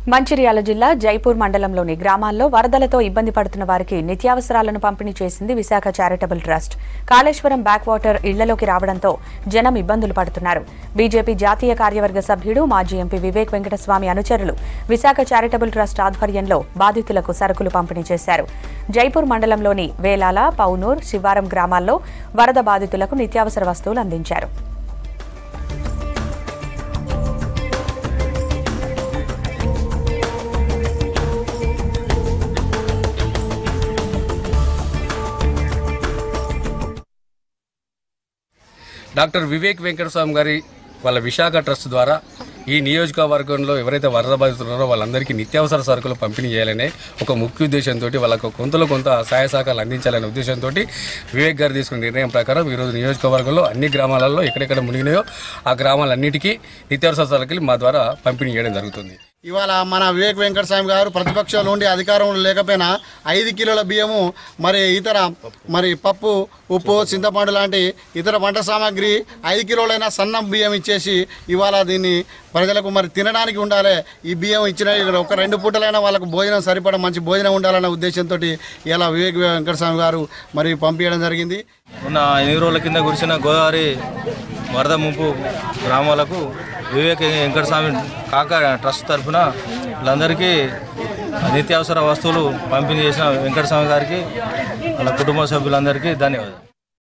మంచిర్యాల జిల్లా జైపూర్ మండలంలోని గ్రామాల్లో వరదలతో ఇబ్బంది పడుతున్న వారికి నిత్యావసరాలను పంపిణీ చేసింది Visakha charitable trust Kaleshwaram back water ఇళ్లలోకి రావడంతో జనం ఇబ్బందులు పడుతున్నారు బీజేపీ జాతీయ కార్యవర్గ సభ్యుడు మాజీ ఎంపీ వివేక్ వెంకటస్వామి అనుచరులు విశాఖ చారిటబుల్ ట్రస్ట్ ఆధ్వర్యంలో బాధితులకు సరుకులు పంపిణీ చేశారు జైపూర్ మండలంలోని వేలాల పౌనూర్ శివారం గ్రామాల్లో వరద బాధితులకు నిత్యావసర వస్తువులు అందించారు డాక్టర్ వివేక్ వెంకటస్వామి గారి వాళ్ళ విశాఖ ట్రస్ట్ ద్వారా ఈ నియోజకవర్గంలో ఎవరైతే వరద బాధితున్నారో వాళ్ళందరికీ నిత్యావసర సరుకులు పంపిణీ చేయాలనే ఒక ముఖ్య ఉద్దేశంతో వాళ్ళకు కొంతలో కొంత సహాయ సహకారాలు అందించాలనే ఉద్దేశంతో వివేక్ గారు తీసుకున్న నిర్ణయం ప్రకారం ఈరోజు నియోజకవర్గంలో అన్ని గ్రామాలలో ఎక్కడెక్కడ మునిగినాయో ఆ గ్రామాలన్నిటికీ నిత్యావసర సరుకులు మా ద్వారా పంపిణీ చేయడం జరుగుతుంది ఇవాళ మన వివేక్ వెంకటస్వామి గారు ప్రతిపక్షంలో ఉండి అధికారంలో లేకపోయినా ఐదు కిలోల బియ్యము మరి ఇతర మరి పప్పు ఉప్పు చింతపండు లాంటి ఇతర వంట సామాగ్రి ఐదు కిలోలైన సన్నం బియ్యం ఇచ్చేసి ఇవాళ దీన్ని ప్రజలకు మరి తినడానికి ఉండాలి ఈ బియ్యం ఇచ్చిన ఇక్కడ ఒక రెండు పూటలైనా వాళ్ళకు భోజనం సరిపడ మంచి భోజనం ఉండాలన్న ఉద్దేశంతో ఇలా వివేక్ వెంకటస్వామి గారు మరి పంపించడం జరిగింది ఉన్న ఎనిమిది రోజుల కింద కురిసిన గోదావరి వరద ముంపు గ్రామాలకు వివేక్ వెంకటస్వామి కాక ట్రస్ట్ తరఫున వీళ్ళందరికీ నిత్యావసర వస్తువులు పంపిణీ చేసిన వెంకటస్వామి గారికి వాళ్ళ కుటుంబ సభ్యులందరికీ ధన్యవాదాలు